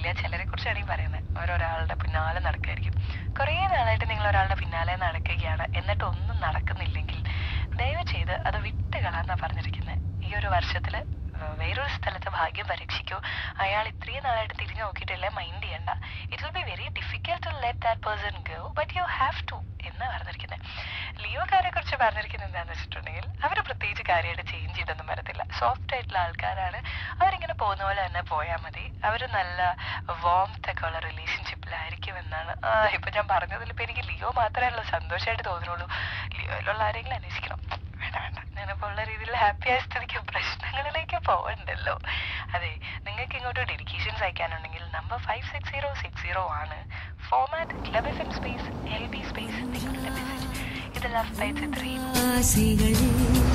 അറിയില്ല ചിലരെ കുറിച്ചാണ് ഈ പറയുന്നത് ഓരോരാളുടെ പിന്നാലെ നടക്കായിരിക്കും കുറേ നാളായിട്ട് നിങ്ങൾ ഒരാളുടെ പിന്നാലെ നടക്കുകയാണ് എന്നിട്ട് ഒന്നും നടക്കുന്നില്ലെങ്കിൽ ദയവ് ചെയ്ത് അത് വിട്ട് കളാന്നാ പറഞ്ഞിരിക്കുന്നത് ഈ ഒരു വർഷത്തില് ഏഹ് വേറൊരു സ്ഥലത്ത് ഭാഗ്യം പരീക്ഷിക്കൂ അയാൾ ഇത്രയും നാളായിട്ട് തിരിഞ്ഞു നോക്കിയിട്ടില്ല മൈൻഡ് ചെയ്യണ്ട it will be very difficult to let that person go but you have to എന്ന് പറഞ്ഞിരിക്കുന്നത് ലിയോക്കാരെ കുറിച്ച് പറഞ്ഞിരിക്കുന്നത് എന്താണെന്ന് വെച്ചിട്ടുണ്ടെങ്കിൽ അവർ പ്രത്യേകിച്ച് കാര്യമായിട്ട് ചേഞ്ച് ചെയ്തൊന്നും വരത്തില്ല സോഫ്റ്റ് ആയിട്ടുള്ള ആൾക്കാരാണ് അവരിങ്ങനെ പോകുന്ന പോലെ തന്നെ പോയാൽ മതി അവർ നല്ല വോംത്ത് ഒക്കെ ഉള്ള റിലേഷൻഷിപ്പിലായിരിക്കും എന്നാണ് ആ, ഇപ്പൊ ഞാൻ പറഞ്ഞതിൽ ഇപ്പൊ എനിക്ക് ലിയോ മാത്രമേ സന്തോഷമായിട്ട് തോന്നുന്നുള്ളൂ ലിയോയിലുള്ള ആരെങ്കിലും അന്വേഷിക്കണം വേണ്ട വേണ്ട ഞാനിപ്പോൾ ഉള്ള രീതിയിൽ ഹാപ്പി ആയ സ്ഥിതിക്ക് പ്രശ്നങ്ങളിലേക്ക് പോകണ്ടല്ലോ അതെ നിങ്ങൾക്ക് ഇങ്ങോട്ട് ഡെഡിക്കേഷൻസ് അയക്കാനുണ്ടെങ്കിൽ number five six zero six zero ആണ് format club F M space L B space നിങ്ങളുടെ മെസ്സേജ് ഇത് ലവ് ബൈറ്റ്സ് ത്രീ ആശികളെ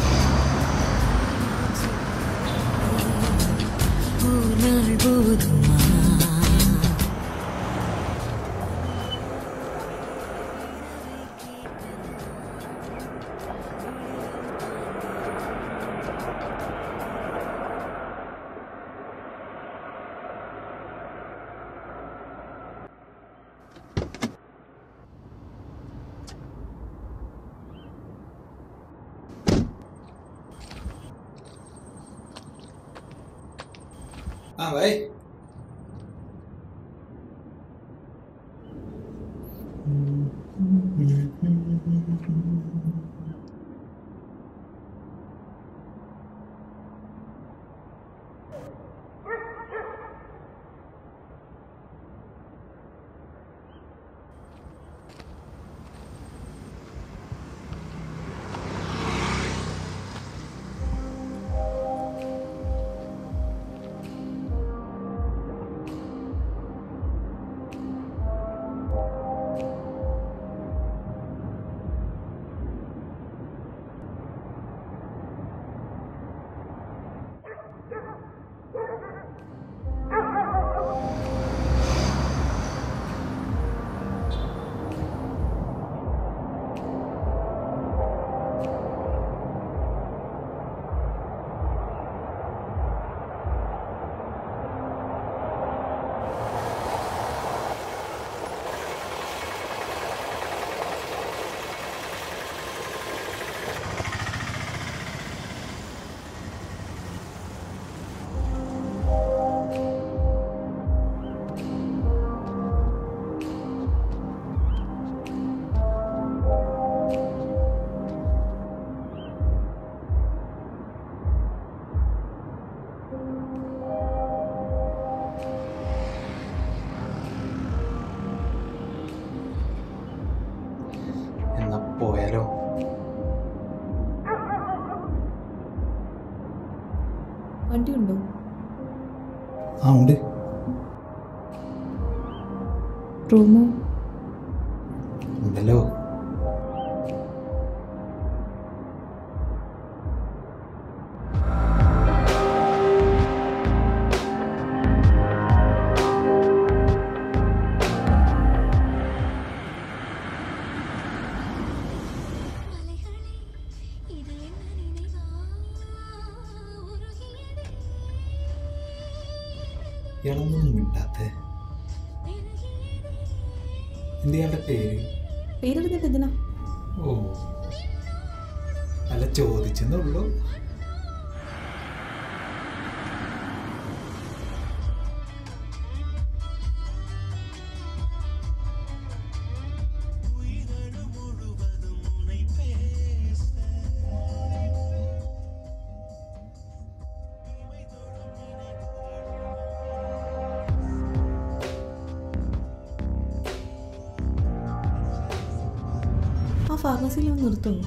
ഓനാൾ പോതുമാ हाँ भाई എന്നാ പോയാലോ വണ്ടി ഉണ്ടോ ആ ഉണ്ട് റൂമോ ഉണ്ടല്ലോ மலைகளே இது என்ன நினைவா உருகியதே ഇയാളൊന്നും മിണ്ടാത്ത എന്ത് ഇയാളുടെ പേര് പേരെടുത്തിട്ട് എന്തിനാ ഓ അല്ല ചോദിച്ചെന്നുള്ളൂ ആ ഫാർമസിയിൽ ഒന്ന് നിർത്തുമോ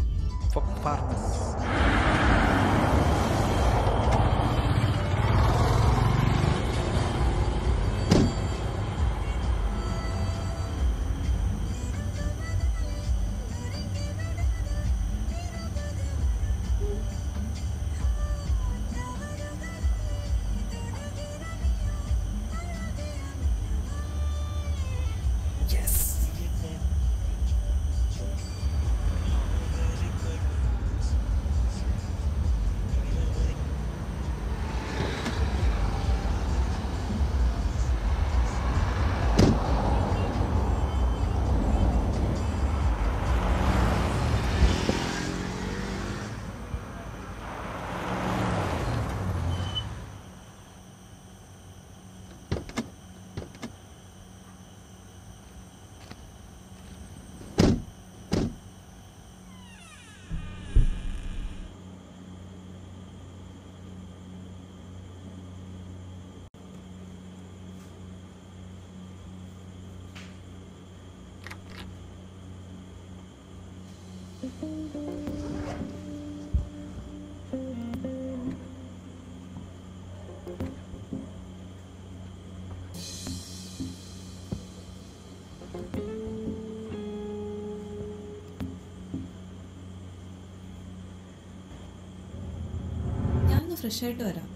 ഞാനൊന്ന് ഫ്രഷ് ആയിട്ട് വരാം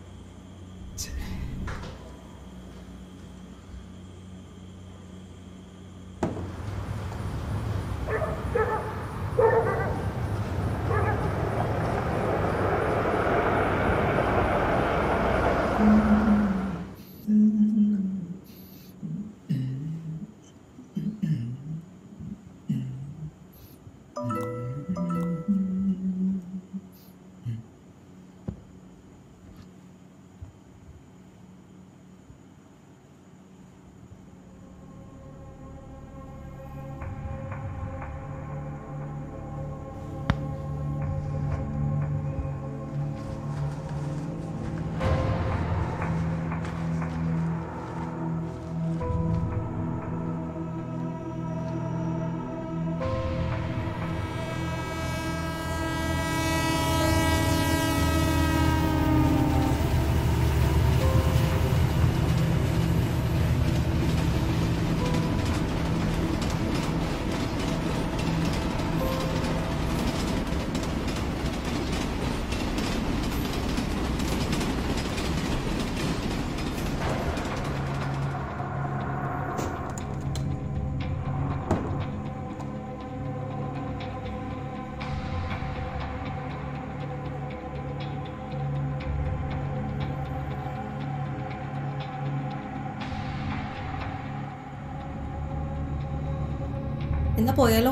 എന്നാ പോയാലോ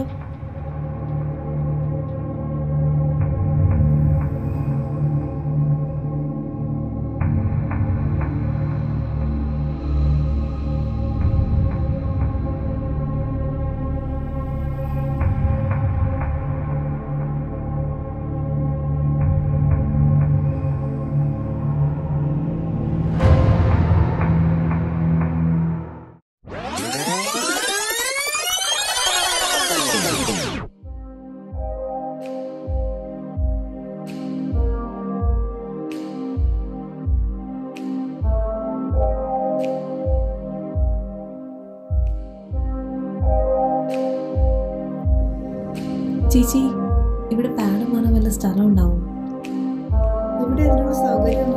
ചേച്ചി ഇവിടെ പാഡ് മാറാൻ വല്ല സ്ഥലം ഉണ്ടാവും ഇവിടെ അതിനുള്ള സൗകര്യം